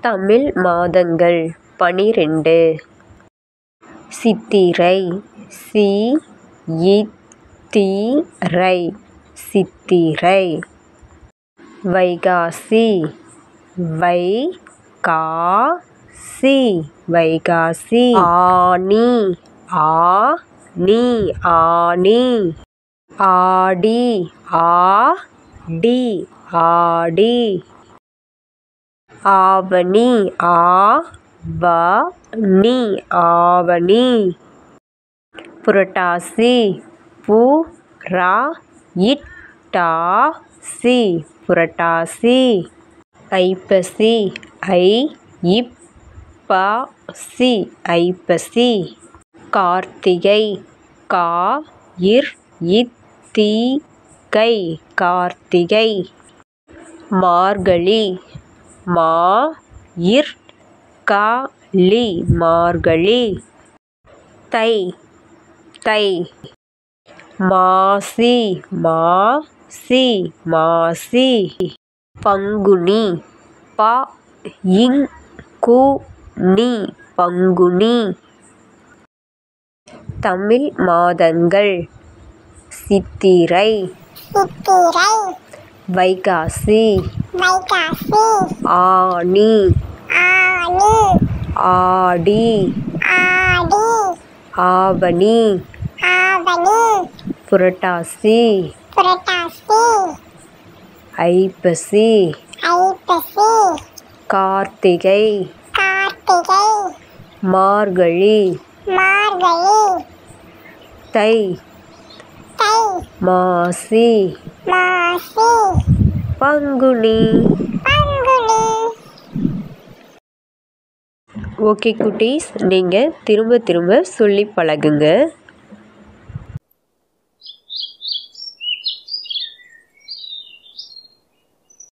தமிழ் மாதங்கள் பனிரெண்டு சித்திரை சி இத் தி ரை சித்திரை வைகாசி வை கா சி வைகாசி ஆனி ஆ நி ஆனி ஆடி ஆ டி ஆடி ஆவணி ஆ வ நி ஆவணி புரட்டாசி பு ரா இட் டா சி புரட்டாசி ஐப்பசி ஐ இப் ப சி ஐப்பசி கார்த்திகை கா இர் இத் தி கை கார்த்திகை மார்கழி மா இர் க லி மார்கழி தை தை மாசி மா சி மாசி பங்குனி ப இங் கு நி பங்குனி தமிழ் மாதங்கள் சித்திரை சித்திரை வைகாசி வைகாசி ஆனி ஆனி ஆடி ஆடி ஆவணி ஆவணி புரட்டாசி புரட்டாசி ஐப்பசி ஐப்பசி கார்த்திகை கார்த்திகை மார்கழி மார்கழி தை தை மாசி மாசி பங்குனி பங்குனி ஓகே குட்டீஸ் நீங்கள் திரும்ப திரும்ப சொல்லி பழகுங்க